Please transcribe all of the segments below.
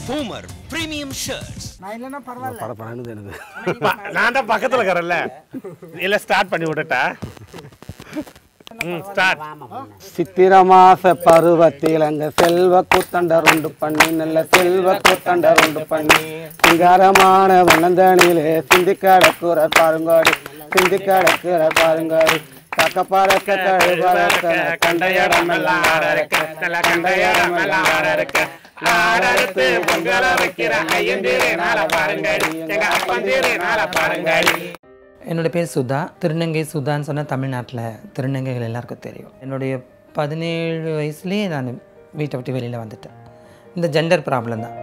Boomer Premium Shirts. நான் இல்லைன்னா பரவாயில்ல படப்படன்னு எனக்கு ப- நான் தான் பக்கத்தில் இருக்கிறேன்ல இல்லை ஸ்டார்ட் பண்ணி விட்டுட்டா ம் ஸ்டார்ட் சித்திர மாச பருவத்தில் அங்க செல்வ கூத்தண்டர் உண்டு பண்ணி நல்ல செல்வ கூத்தண்டர் உண்டு பண்ணி சிங்காரமான வண்ணந்தனிலே சிந்தி கிடக்குற பாருங்காடி சிந்தி கிடக்குற பாருங்காடி கக்க பறக்க கழு பறக்க கண்ட இடமெல்லாம் ஆட இருக்க நல்ல கண்ட இடமெல்லாம் ஆட இருக்க நாடடுத்து பொங்கல வைக்கிற ஐயந்திரே நாள பாருங்கடி எங்க அப்பந்திரே நாள பாருங்கடி என்னோட பேர் சுதா திருநங்கை சுதான்னு சொன்னால் தமிழ்நாட்டில் திருநங்கைகள் எல்லாருக்கும் தெரியும் என்னுடைய பதினேழு வயசுலேயே நான் வீட்டை விட்டு வெளியில் வந்துட்டேன் இந்த ஜெண்டர் ப்ராப்ளம் தான்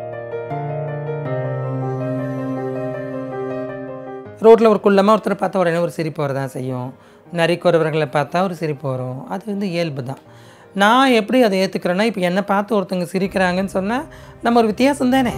ரோட்டில் ஒரு குள்ளமாக ஒருத்தரை பார்த்தா உடனே ஒரு சிரிப்பு வரதான் செய்யும் நரிக்குறவர்களை பார்த்தா ஒரு சிரிப்பு வரும் அது வந்து இயல்பு தான் நான் எப்படி அதை ஏற்றுக்கிறேன்னா இப்போ என்னை பார்த்து ஒருத்தவங்க சிரிக்கிறாங்கன்னு சொன்னால் நம்ம ஒரு வித்தியாசம் தானே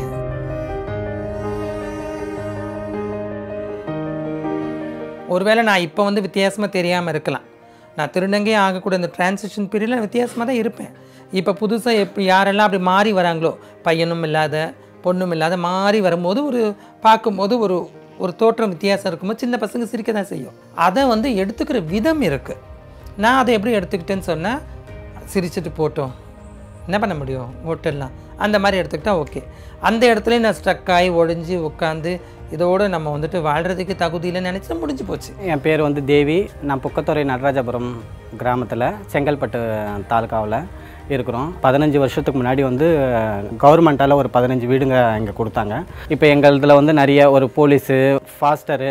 ஒருவேளை நான் இப்போ வந்து வித்தியாசமாக தெரியாமல் இருக்கலாம் நான் திருநங்கை ஆகக்கூடிய இந்த டிரான்சிஷன் பீரியடில் வித்தியாசமாக தான் இருப்பேன் இப்போ புதுசாக எப்போ யாரெல்லாம் அப்படி மாறி வராங்களோ பையனும் இல்லாத பொண்ணும் இல்லாத மாறி வரும்போது ஒரு பார்க்கும்போது ஒரு ஒரு தோற்றம் வித்தியாசம் இருக்கும்போது சின்ன பசங்க சிரிக்க தான் செய்யும் அதை வந்து எடுத்துக்கிற விதம் இருக்குது நான் அதை எப்படி எடுத்துக்கிட்டேன்னு சொன்னால் சிரிச்சிட்டு போட்டோம் என்ன பண்ண முடியும் ஓட்டெல்லாம் அந்த மாதிரி எடுத்துக்கிட்டா ஓகே அந்த இடத்துல நான் ஸ்ட்ரக் ஆகி ஒழிஞ்சு உட்காந்து இதோடு நம்ம வந்துட்டு வாழ்கிறதுக்கு தகுதியில் நினச்சா முடிஞ்சு போச்சு என் பேர் வந்து தேவி நான் புக்கத்துறை நடராஜபுரம் கிராமத்தில் செங்கல்பட்டு தாலுக்காவில் இருக்கிறோம் பதினஞ்சு வருஷத்துக்கு முன்னாடி வந்து கவர்மெண்ட்டால் ஒரு பதினஞ்சு வீடுங்க இங்கே கொடுத்தாங்க இப்போ எங்கள் இதில் வந்து நிறைய ஒரு போலீஸு ஃபாஸ்டரு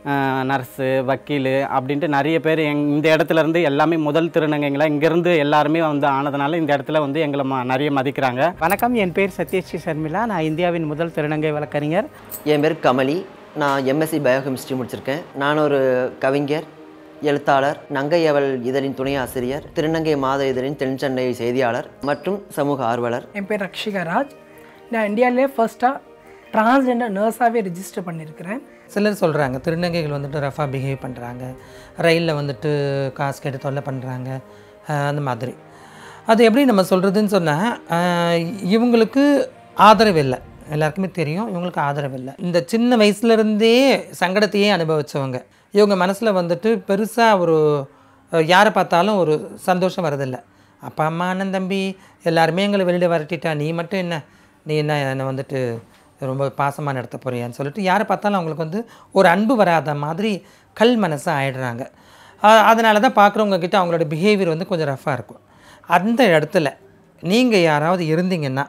நர்ஸு வக்கீல் அப்படின்ட்டு நிறைய பேர் எங் இந்த இடத்துல இருந்து எல்லாமே முதல் திருநங்கைங்களா இங்கேருந்து எல்லாருமே வந்து ஆனதுனால இந்த இடத்துல வந்து எங்களை ம நிறைய மதிக்கிறாங்க வணக்கம் என் பேர் சத்யஸ்ரீ சர்மிளா நான் இந்தியாவின் முதல் திருநங்கை வழக்கறிஞர் என் பேர் கமலி நான் எம்எஸ்சி பயோகெமிஸ்ட்ரி முடிச்சிருக்கேன் நான் ஒரு கவிஞர் எழுத்தாளர் நங்கையவள் இதழின் துணை ஆசிரியர் திருநங்கை மாத இதழின் தென்சென்னை செய்தியாளர் மற்றும் சமூக ஆர்வலர் என் பேர் ரக்ஷிகா ராஜ் நான் இந்தியாவிலே ஃபர்ஸ்ட்டாக டிரான்ஸ்ஜெண்டர் நர்ஸாகவே ரிஜிஸ்டர் பண்ணியிருக்கிறேன் சிலர் சொல்கிறாங்க திருநங்கைகள் வந்துட்டு ரஃபாக பிஹேவ் பண்ணுறாங்க ரயிலில் வந்துட்டு காசு கேட்டு தொல்லை பண்ணுறாங்க அந்த மாதிரி அது எப்படி நம்ம சொல்கிறதுன்னு சொன்னால் இவங்களுக்கு ஆதரவு இல்லை எல்லாருக்குமே தெரியும் இவங்களுக்கு ஆதரவு இல்லை இந்த சின்ன வயசுலேருந்தே சங்கடத்தையே அனுபவிச்சவங்க இவங்க மனசில் வந்துட்டு பெருசாக ஒரு அஹ், யாரை பார்த்தாலும் ஒரு சந்தோஷம் வரதில்லை அப்பா அம்மா அண்ணன் தம்பி எல்லாருமே எங்களை வெளியில் வரட்டிட்டா நீ மட்டும் என்ன நீ என்ன என்னை வந்துட்டு ரொம்ப பாசமாக நடத்த போறியான்னு சொல்லிட்டு யாரை பார்த்தாலும் அவங்களுக்கு வந்து ஒரு அன்பு வராத மாதிரி கல் மனசு ஆயிடுறாங்க அதனால தான் பார்க்குறவங்க கிட்ட அவங்களோட பிஹேவியர் வந்து கொஞ்சம் ரஃப்பாக இருக்கும் அந்த இடத்துல நீங்கள் யாராவது இருந்தீங்கன்னா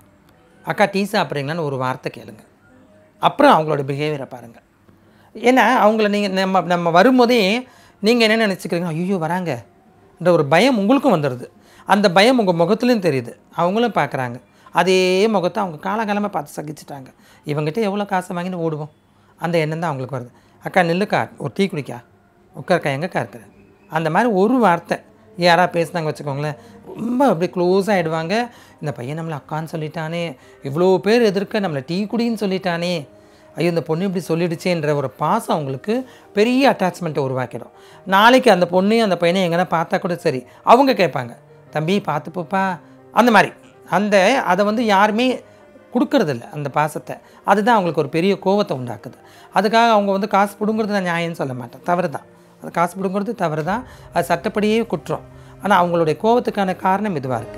அக்கா டீ சாப்பிட்றீங்களான்னு ஒரு வார்த்தை கேளுங்க அப்புறம் அவங்களோட பிஹேவியரை பாருங்கள் ஏன்னா அவங்கள நீங்கள் நம்ம நம்ம வரும்போதே நீங்கள் என்ன நினச்சிக்கிறீங்க ஐயோ வராங்கன்ற ஒரு பயம் உங்களுக்கும் வந்துடுது அந்த பயம் உங்கள் முகத்துலையும் தெரியுது அவங்களும் பார்க்குறாங்க அதே முகத்தை அவங்க காலகாலமாக பார்த்து சகிச்சிட்டாங்க இவங்ககிட்ட எவ்வளோ காசை வாங்கின்னு ஓடுவோம் அந்த எண்ணம் தான் அவங்களுக்கு வருது அக்கா நில்லுக்கா ஒரு டீ குடிக்கா உட்காருக்கா எங்கக்கா இருக்கிற அந்த மாதிரி ஒரு வார்த்தை யாராக பேசுனாங்க வச்சுக்கோங்களேன் ரொம்ப அப்படி க்ளோஸ் ஆகிடுவாங்க இந்த பையன் நம்மளை அக்கான்னு சொல்லிட்டானே இவ்வளோ பேர் எதிர்க்க நம்மளை டீ குடின்னு சொல்லிட்டானே ஐயோ இந்த பொண்ணு இப்படி சொல்லிடுச்சேன்ற ஒரு பாசம் அவங்களுக்கு பெரிய அட்டாச்மெண்ட்டை உருவாக்கிடும் நாளைக்கு அந்த பொண்ணையும் அந்த பையனையும் எங்கன்னா பார்த்தா கூட சரி அவங்க கேட்பாங்க தம்பி பார்த்து போப்பா அந்த மாதிரி அந்த அதை வந்து யாருமே கொடுக்கறதில்ல அந்த பாசத்தை அதுதான் அவங்களுக்கு ஒரு பெரிய கோவத்தை உண்டாக்குது அதுக்காக அவங்க வந்து காசு பிடுங்குறது நான் நியாயம்னு சொல்ல மாட்டேன் தவறு தான் அது காசு பிடுங்குறது தவறு தான் அது சட்டப்படியே குற்றம் ஆனால் அவங்களுடைய கோவத்துக்கான காரணம் இதுவாக இருக்குது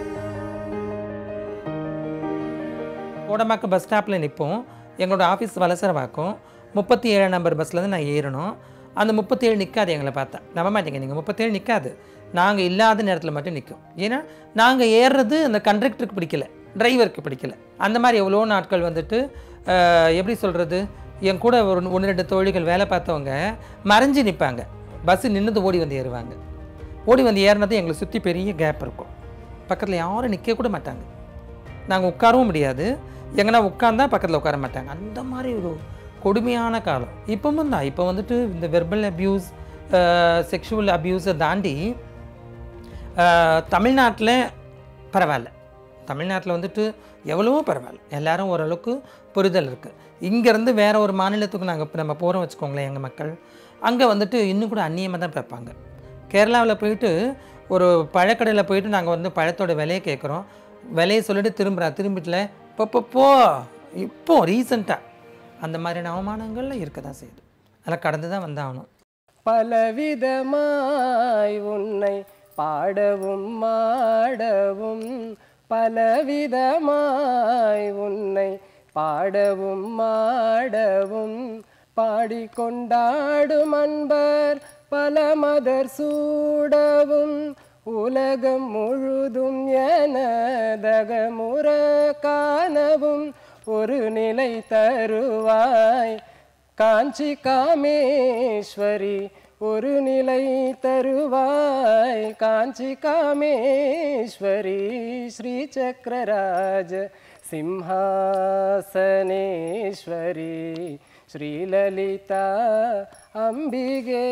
கோடம்பாக்கம் பஸ் ஸ்டாப்பில் நிற்போம் எங்களோட ஆஃபீஸ் வலசரவாக்கம் முப்பத்தி ஏழாம் நம்பர் பஸ்லேருந்து நான் ஏறணும் அந்த முப்பத்தேழு நிற்காது எங்களை பார்த்தா நம்ப மாட்டீங்க நீங்கள் முப்பத்தேழு நிற்காது நாங்கள் இல்லாத நேரத்தில் மட்டும் நிற்கும் ஏன்னா நாங்கள் ஏறுறது அந்த கண்டக்டருக்கு பிடிக்கல டிரைவருக்கு பிடிக்கல அந்த மாதிரி எவ்வளோ நாட்கள் வந்துட்டு ஆஹ், எப்படி சொல்கிறது என் கூட ஒரு ஒன்று ரெண்டு தோழிகள் வேலை பார்த்தவங்க மறைஞ்சு நிற்பாங்க பஸ்ஸு நின்றுது ஓடி வந்து ஏறுவாங்க ஓடி வந்து ஏறினது எங்களை சுற்றி பெரிய கேப் இருக்கும் பக்கத்தில் யாரும் நிற்க கூட மாட்டாங்க நாங்கள் உட்காரவும் முடியாது எங்கன்னா உட்காந்தா பக்கத்தில் உட்கார மாட்டாங்க அந்த மாதிரி ஒரு கொடுமையான காலம் இப்பவும் தான் இப்போ வந்துட்டு இந்த வெர்பல் அப்யூஸ் செக்ஷுவல் அப்யூஸை தாண்டி தமிழ்நாட்டில் பரவாயில்ல தமிழ்நாட்டில் வந்துட்டு எவ்வளவோ பரவாயில்ல எல்லாரும் ஓரளவுக்கு புரிதல் இருக்குது இங்கேருந்து வேற ஒரு மாநிலத்துக்கு நாங்கள் இப்போ நம்ம போகிறோம் வச்சுக்கோங்களேன் எங்கள் மக்கள் அங்கே வந்துட்டு இன்னும் கூட அந்நியமாக தான் பார்ப்பாங்க கேரளாவில் போயிட்டு ஒரு பழக்கடையில் போயிட்டு நாங்கள் வந்து பழத்தோட விலையை கேட்குறோம் விலையை சொல்லிட்டு திரும்புகிறா திரும்பிட்டுல இப்போ இப்போ போ இப்போ ரீசண்டாக அந்த மாதிரியான அவமானங்கள்லாம் இருக்க தான் செய்யுது அதெல்லாம் கடந்து தான் வந்தாகணும் பலவிதமாய் உன்னை பாடவும் மாடவும் பலவிதமாய் உன்னை பாடவும் மாடவும் பாடிக்கொண்டாடும் அன்பர் பல மதர் சூடவும் உலகம் முழுதும் எனதகமுற காணவும் ஒரு நிலை தருவாய் காஞ்சி காமேஸ்வரி ஒரு நிலை தருவாய் காஞ்சி காமேஸ்வரி ஸ்ரீ சக்கரராஜ சிம்ஹாசனேஸ்வரி ஸ்ரீலலிதா அம்பிகே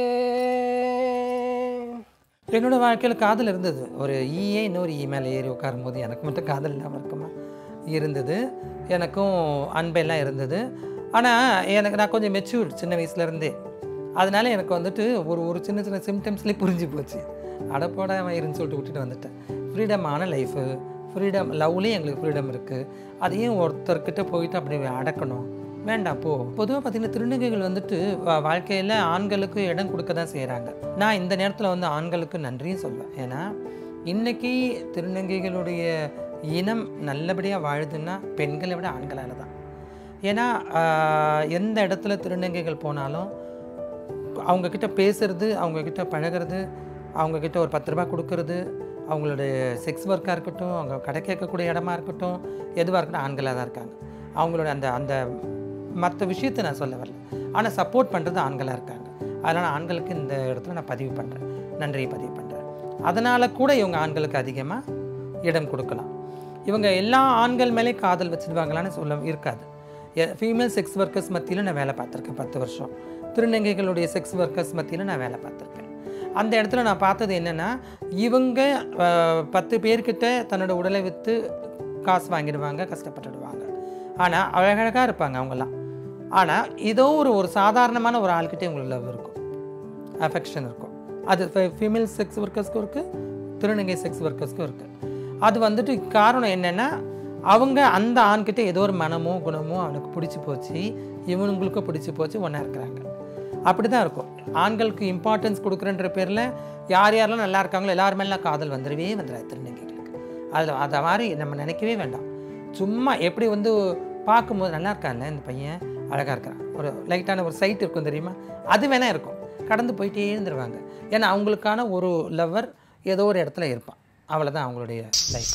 என்னோட வாழ்க்கையில் காதல் இருந்தது ஒரு ஈயே இன்னொரு ஈ மேலே ஏறி உட்காரும்போது எனக்கு மட்டும் காதல் இல்லாமல் இருக்குமா இருந்தது எனக்கும் அன்பெல்லாம் இருந்தது ஆனால் எனக்கு நான் கொஞ்சம் மெச்சூர்ட் சின்ன வயசுலேருந்தே அதனால எனக்கு வந்துட்டு ஒரு ஒரு சின்ன சின்ன சிம்டம்ஸ்லேயே புரிஞ்சு போச்சு அடப்போட இருன்னு சொல்லிட்டு விட்டுட்டு வந்துட்டேன் ஃப்ரீடமான லைஃபு ஃப்ரீடம் லவ்லேயும் எங்களுக்கு ஃப்ரீடம் இருக்குது அதையும் ஒருத்தர்கிட்ட போயிட்டு அப்படி அடக்கணும் வேண்டாம் போ பொதுவாக பார்த்தீங்கன்னா திருநங்கைகள் வந்துட்டு வா- வாழ்க்கையில் ஆண்களுக்கு இடம் கொடுக்க தான் செய்கிறாங்க நான் இந்த நேரத்தில் வந்து ஆண்களுக்கு நன்றியும் சொல்வேன் ஏன்னா இன்னைக்கு திருநங்கைகளுடைய இனம் நல்லபடியாக வாழுதுன்னா பெண்களை விட ஆண்களால் தான் ஏன்னா ஆஹ், எந்த இடத்துல திருநங்கைகள் போனாலும் அவங்கக்கிட்ட பேசுறது அவங்கக்கிட்ட பழகிறது அவங்கக்கிட்ட ஒரு பத்து ரூபாய் கொடுக்கறது அவங்களுடைய செக்ஸ் ஒர்க்காக இருக்கட்டும் அவங்க கடை கேட்கக்கூடிய இடமா இருக்கட்டும் எதுவாக இருக்கட்டும் ஆண்களாக தான் இருக்காங்க அவங்களோட அந்த அந்த மற்ற விஷயத்தை நான் சொல்ல வரல ஆனால் சப்போர்ட் பண்ணுறது ஆண்களாக இருக்காங்க அதனால் ஆண்களுக்கு இந்த இடத்துல நான் பதிவு பண்ணுறேன் நன்றியை பதிவு பண்ணுறேன் அதனால் கூட இவங்க ஆண்களுக்கு அதிகமாக இடம் கொடுக்கலாம் இவங்க எல்லா ஆண்கள் மேலே காதல் வச்சிருவாங்களான்னு சொல்ல இருக்காது ஃபீமேல் செக்ஸ் ஒர்க்கர்ஸ் மத்தியில் நான் வேலை பார்த்துருக்கேன் பத்து வருஷம் திருநங்கைகளுடைய செக்ஸ் ஒர்க்கர்ஸ் மத்தியில் நான் வேலை பார்த்துருக்கேன் அந்த இடத்துல நான் பார்த்தது என்னென்னா இவங்க அஹ், பத்து பேர்கிட்ட தன்னோட உடலை விற்று காசு வாங்கிடுவாங்க கஷ்டப்பட்டுடுவாங்க ஆனால் அழகழகாக இருப்பாங்க அவங்கெல்லாம் ஆனால் ஏதோ ஒரு ஒரு சாதாரணமான ஒரு ஆள்கிட்டே உங்களுக்கு லவ் இருக்கும் அஃபெக்ஷன் இருக்கும் அது ஃபீமேல் செக்ஸ் ஒர்க்கர்ஸ்க்கும் இருக்குது திருநங்கை செக்ஸ் ஒர்க்கர்ஸ்க்கும் இருக்குது அது வந்துட்டு காரணம் என்னென்னா அவங்க அந்த ஆண்கிட்ட ஏதோ ஒரு மனமோ குணமோ அவனுக்கு பிடிச்சி போச்சு இவனுங்களுக்கும் பிடிச்சி போச்சு ஒன்றா இருக்கிறாங்க அப்படி தான் இருக்கும் ஆண்களுக்கு இம்பார்ட்டன்ஸ் கொடுக்குறன்ற பேரில் யார் யாரெல்லாம் நல்லா இருக்காங்களோ எல்லார் மேலாம் காதல் வந்துடவே வந்துடாது திருநங்கைகளுக்கு அதில் அதை மாதிரி நம்ம நினைக்கவே வேண்டாம் சும்மா எப்படி வந்து பார்க்கும்போது நல்லா இருக்கான்ல இந்த பையன் அழகாக இருக்கிறான் ஒரு லைட்டான ஒரு சைட் இருக்கும் தெரியுமா அது வேணா இருக்கும் கடந்து போயிட்டே இருந்துருவாங்க ஏன்னா அவங்களுக்கான ஒரு லவ்வர் ஏதோ ஒரு இடத்துல இருப்பான் அவ்வளோதான் அவங்களுடைய லைஃப்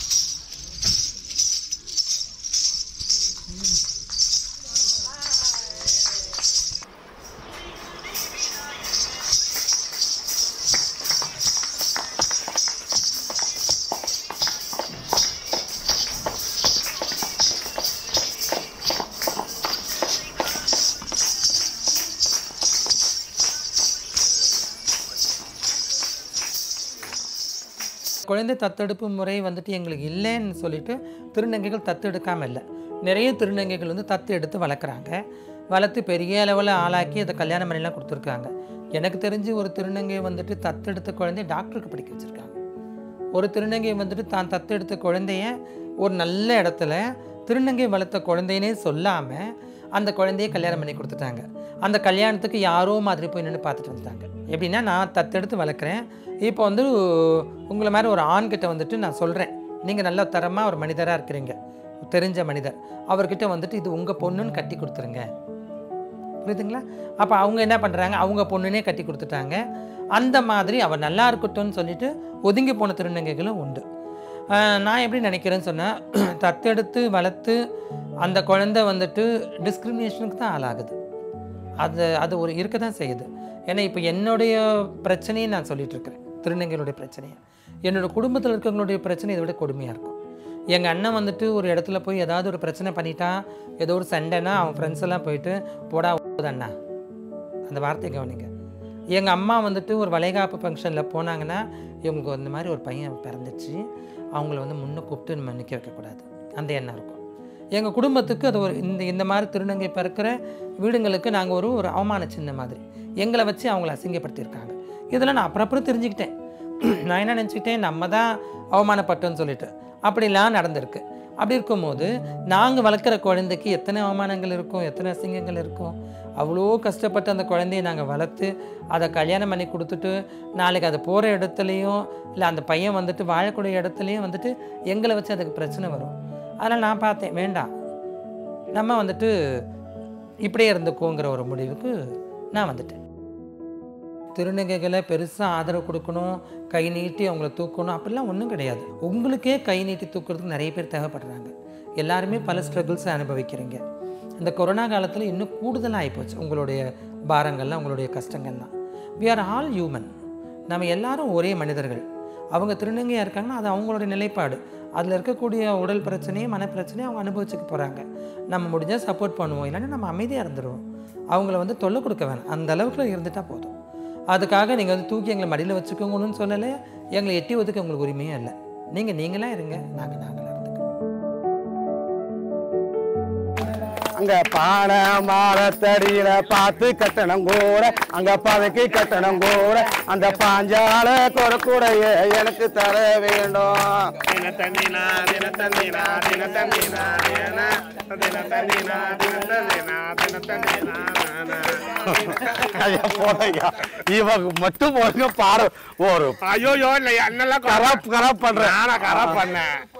குழந்தை தத்தெடுப்பு முறை வந்துட்டு எங்களுக்கு இல்லைன்னு சொல்லிட்டு திருநங்கைகள் தத்து எடுக்காமல் இல்லை நிறைய திருநங்கைகள் வந்து தத்து எடுத்து வளர்க்குறாங்க வளர்த்து பெரிய அளவில் ஆளாக்கி அதை கல்யாணம் பண்ணிலாம் கொடுத்துருக்காங்க எனக்கு தெரிஞ்சு ஒரு திருநங்கை வந்துட்டு தத்தெடுத்த குழந்தைய டாக்டருக்கு படிக்க வச்சுருக்காங்க ஒரு திருநங்கை வந்துட்டு தான் தத்தெடுத்த குழந்தைய ஒரு நல்ல இடத்துல திருநங்கை வளர்த்த குழந்தைனே சொல்லாமல் அந்த குழந்தைய கல்யாணம் பண்ணி கொடுத்துட்டாங்க அந்த கல்யாணத்துக்கு யாரோ மாதிரி போய் நின்று பார்த்துட்டு வந்துட்டாங்க எப்படின்னா நான் தத்தெடுத்து வளர்க்குறேன் இப்போ வந்து உங்களை மாதிரி ஒரு ஆண்கிட்ட வந்துட்டு நான் சொல்கிறேன் நீங்கள் நல்ல தரமாக ஒரு மனிதராக இருக்கிறீங்க தெரிஞ்ச மனிதர் அவர்கிட்ட வந்துட்டு இது உங்கள் பொண்ணுன்னு கட்டி கொடுத்துருங்க புரியுதுங்களா அப்போ அவங்க என்ன பண்ணுறாங்க அவங்க பொண்ணுனே கட்டி கொடுத்துட்டாங்க அந்த மாதிரி அவள் நல்லா இருக்கட்டும்னு சொல்லிட்டு ஒதுங்கி போன திருநங்கைகளும் உண்டு ஆஹ் நான் எப்படி நினைக்கிறேன்னு சொன்னால் தத்தெடுத்து வளர்த்து அந்த குழந்தை வந்துட்டு டிஸ்கிரிமினேஷனுக்கு தான் ஆளாகுது அது அது ஒரு இருக்க தான் செய்யுது ஏன்னா இப்போ என்னுடைய பிரச்சனையை நான் சொல்லிட்டு இருக்கிறேன் திருநங்கைகளுடைய பிரச்சனையை என்னோட குடும்பத்தில் இருக்கிறவங்களுடைய பிரச்சனை இதை விட கொடுமையாக இருக்கும் எங்கள் அண்ணன் வந்துட்டு ஒரு இடத்துல போய் ஏதாவது ஒரு பிரச்சனை பண்ணிட்டான் ஏதோ ஒரு சண்டைனா அவன் ஃப்ரெண்ட்ஸ் எல்லாம் போயிட்டு போடா ஓடு அண்ணா அந்த வார்த்தை கவனிங்க எங்கள் அம்மா வந்துட்டு ஒரு வளைகாப்பு ஃபங்க்ஷனில் போனாங்கன்னா இவங்களுக்கு இந்த மாதிரி ஒரு பையன் பிறந்துச்சு அவங்கள வந்து முன்ன கூப்பிட்டு நம்ம நிற்க வைக்கக்கூடாது அந்த எண்ணம் இருக்கும் எங்கள் குடும்பத்துக்கு அது ஒரு இந்த இந்த மாதிரி திருநங்கை பிறக்கிற வீடுங்களுக்கு நாங்கள் ஒரு ஒரு அவமான சின்ன மாதிரி எங்களை வச்சு அவங்கள அசிங்கப்படுத்தியிருக்காங்க இதெல்லாம் நான் அப்புறம் அப்புறம் தெரிஞ்சுக்கிட்டேன் நான் என்ன நினச்சிக்கிட்டேன் நம்ம தான் அவமானப்பட்டோன்னு சொல்லிட்டு அப்படிலாம் நடந்திருக்கு அப்படி இருக்கும்போது நாங்கள் வளர்க்குற குழந்தைக்கு எத்தனை அவமானங்கள் இருக்கும் எத்தனை அசிங்கங்கள் இருக்கும் அவ்வளோ கஷ்டப்பட்டு அந்த குழந்தைய நாங்கள் வளர்த்து அதை கல்யாணம் பண்ணி கொடுத்துட்டு நாளைக்கு அது போகிற இடத்துலையும் இல்லை அந்த பையன் வந்துட்டு வாழக்கூடிய இடத்துலையும் வந்துட்டு எங்களை வச்சு அதுக்கு பிரச்சனை வரும் அதனால் நான் பார்த்தேன் வேண்டாம் நம்ம வந்துட்டு இப்படியே இருந்துக்கோங்கிற ஒரு முடிவுக்கு நான் வந்துட்டேன் திருநங்கைகளை பெருசாக ஆதரவு கொடுக்கணும் கை நீட்டி அவங்கள தூக்கணும் அப்படிலாம் ஒன்றும் கிடையாது உங்களுக்கே கை நீட்டி தூக்குறதுக்கு நிறைய பேர் தேவைப்படுறாங்க எல்லாருமே பல ஸ்ட்ரகிள்ஸை அனுபவிக்கிறீங்க இந்த கொரோனா காலத்தில் இன்னும் கூடுதலாக ஆகிப்போச்சு உங்களுடைய பாரங்கள்லாம் உங்களுடைய கஷ்டங்கள்லாம் we are ஆல் ஹியூமன் நம்ம எல்லாரும் ஒரே மனிதர்கள் அவங்க திருநங்கையாக இருக்காங்கன்னா அது அவங்களுடைய நிலைப்பாடு அதில் இருக்கக்கூடிய உடல் பிரச்சனையும் மனப்பிரச்சனையும் அவங்க அனுபவிச்சுக்க போகிறாங்க நம்ம முடிஞ்சால் சப்போர்ட் பண்ணுவோம் இல்லைன்னா நம்ம அமைதியாக இருந்துருவோம் அவங்கள வந்து தொல்லை கொடுக்க வேணாம் அந்த அளவுக்கு இருந்துட்டால் போதும் அதுக்காக நீங்கள் வந்து தூக்கி எங்களை மடியில் வச்சுக்கோங்கன்னு சொல்லலை எங்களை எட்டி ஒதுக்க உங்களுக்கு உரிமையும் இல்லை நீங்கள் நீங்களா இருங்க நாங்கள் நாங்களாக இருந்துக்கிறோம் அங்க பானை மாலத்தடியில பார்த்து கட்டணம் கூட அங்க பதக்கி கட்டணம் கூட அந்த பாஞ்சால கொடக்கூடைய எனக்கு தர வேண்டும் தினத்தந்தினா தினத்தந்தினா தினத்தந்தினா தினத்தந்தினா தினத்தந்தினா தினத்தந்தினா ஐயா போதையா இவங்க மட்டும் போடுங்க பாரு ஒரு ஐயோ இல்லையா அண்ணெல்லாம் கராப் கராப் பண்றேன் நானா கராப் பண்ணேன்